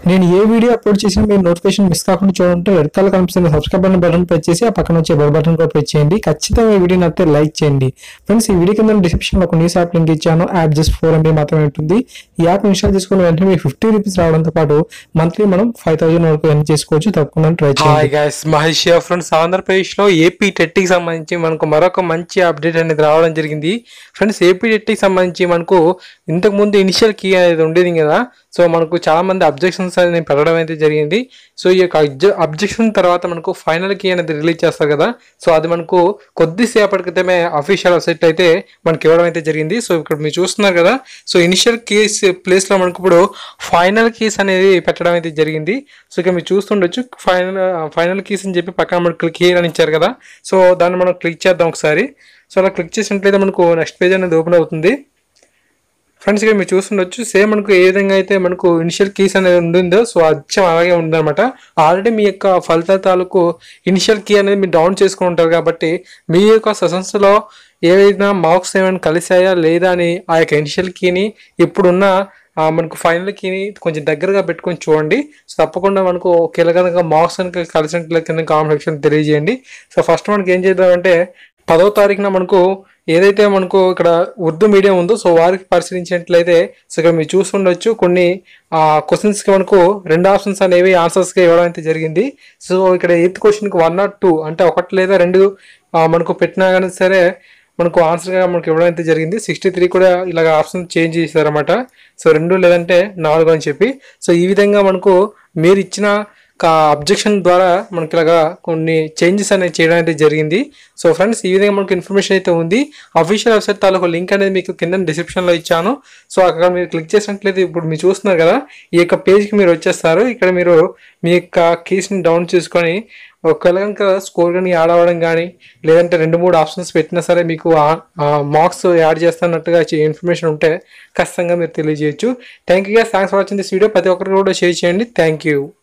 నేను ఏ video upload చేసినా మీరు నోటిఫికేషన్ మిస్ కాకుండా చూడంటే రెడ్ కలర్ కనిపిస్తున్న సబ్స్క్రైబ్ బటన్ బటన్ ప్రెస్ చేసి ఆ పక్కన వచ్చే బెల్ బటన్ కూడా ప్రెస్ చేయండి ఖచ్చితంగా ఈ వీడియో నచ్చితే లైక్ చేయండి ఫ్రెండ్స్ ఈ వీడియో కింద డిస్క్రిప్షన్ లో ఒక న్యూస్ యాప్ లింక్ ఇచ్చాను యాప్ జస్ట్ ఫోర్ ఎంబీ మాత్రమే ఉంటుంది ఈ యాప్ ఇన్స్టాల్ చేసుకున్న వెంటనే మీకు ఫిఫ్టీ రూపీస్ రావడంతో పాటు మంత్లీ మనం ఫైవ్ థౌసండ్ వరకు ఎర్న్ చేసుకోవచ్చు తప్పకుండా ట్రై హాయ్ చేయండి గైస్ మహేష్ ఫ్రెండ్స్ ఆంధ్రప్రదేశ్ లో ఏపీ టెట్కి సంబంధించి మనకు మరొక మంచి అప్డేట్ అనేది రావడం జరిగింది ఫ్రెండ్స్ ఏపీ టెట్కి సంబంధించి మనకు ఇంతకు ముందు ఇనిషియల్ కీ అనేది ఉండేది కదా సో మనకు చాలా మంది అబ్జెక్షన్స్ అనేది పెట్టడం అయితే జరిగింది సో ఈ యొక్క అబ్జెక్షన్ తర్వాత మనకు ఫైనల్ కీ అనేది రిలీజ్ చేస్తారు కదా సో అది మనకు కొద్దిసేపటి క్రితమే అఫీషియల్ వెబ్సైట్ అయితే మనకి ఇవ్వడం అయితే జరిగింది సో ఇక్కడ మీరు చూస్తున్నారు కదా సో ఇనిషియల్ కీస్ ప్లేస్ లో మనకు ఇప్పుడు ఫైనల్ కీస్ అనేది పెట్టడం అయితే జరిగింది సో ఇక్కడ మీరు చూస్తుండొచ్చు ఫైనల్ ఫైనల్ కీస్ అని చెప్పి పక్కన మనకు క్లిక్ హియర్ అని ఇచ్చారు కదా సో దాన్ని మనం క్లిక్ చేద్దాం ఒకసారి సో అలా క్లిక్ చేసినట్లయితే మనకు నెక్స్ట్ పేజ్ అనేది ఓపెన్ అవుతుంది ఫ్రెండ్స్ ఇక్కడ మీరు చూస్తుండొచ్చు సేమ్ మనకు ఏ విధంగా అయితే మనకు ఇనిషియల్ కీస్ అనేది ఉండిందో సో అచ్చం అలాగే ఉందన్నమాట ఆల్రెడీ మీ యొక్క ఫలితాల తాలూకు ఇనిషియల్ కీ అనేది మీరు డౌన్ చేసుకుని ఉంటారు కాబట్టి మీ యొక్క సెషన్స్లో ఏవైనా మార్క్స్ ఏమైనా కలిసాయా లేదా అని ఆ యొక్క ఇనిషియల్ కీని ఇప్పుడున్న ఆ, మనకు ఫైనల్ కీని కొంచెం దగ్గరగా పెట్టుకొని చూడండి సో తప్పకుండా మనకు కీలకంగా మార్క్స్ కనుక కలిసినట్ల కింద కామెంట్ సెక్షన్ తెలియజేయండి సో ఫస్ట్ మనకి ఏం చేద్దామంటే పదో తారీఖున మనకు ఏదైతే మనకు ఇక్కడ ఉర్దూ మీడియం ఉందో సో వారికి పరిశీలించినట్లయితే సో ఇక్కడ మీరు చూస్తుండొచ్చు కొన్ని క్వశ్చన్స్కి మనకు రెండు ఆప్షన్స్ అనేవి ఆన్సర్స్గా ఇవ్వడం అయితే జరిగింది సో ఇక్కడ ఎయిత్ క్వశ్చన్కి వన్ నాట్ టూ అంటే ఒకటి లేదా రెండు ఆ, మనకు పెట్టినా కానీ సరే మనకు ఆన్సర్గా మనకు ఇవ్వడం అయితే జరిగింది సిక్స్టీ త్రీ కూడా ఇలాగ ఆప్షన్ చేంజ్ చేశారన్నమాట సో రెండు లేదంటే నాలుగు అని చెప్పి సో ఈ విధంగా మనకు మీరు ఇచ్చిన అబ్జెక్షన్ ద్వారా మనకి ఇలాగా కొన్ని చేంజెస్ అనేది చేయడం అయితే జరిగింది సో ఫ్రెండ్స్ ఈ విధంగా మనకు ఇన్ఫర్మేషన్ అయితే ఉంది అఫీషియల్ వెబ్సైట్ తాలూకు లింక్ అనేది మీకు కింద డిస్క్రిప్షన్లో ఇచ్చాను సో అక్కడ మీరు క్లిక్ చేసినట్లయితే ఇప్పుడు మీరు చూస్తున్నారు కదా ఈ యొక్క పేజ్కి మీరు వచ్చేస్తారు ఇక్కడ మీరు మీ యొక్క కీస్ని డౌన్ చేసుకొని ఒకవేళ కనుక స్కోర్ కానీ యాడ్ అవ్వడం కానీ లేదంటే రెండు మూడు ఆప్షన్స్ పెట్టినా సరే మీకు మార్క్స్ యాడ్ చేస్తున్నట్టుగా ఇన్ఫర్మేషన్ ఉంటే ఖచ్చితంగా మీరు తెలియజేయచ్చు thank you thanks for watching this video ప్రతి ఒక్కరికి కూడా షేర్ చేయండి థ్యాంక్ యూ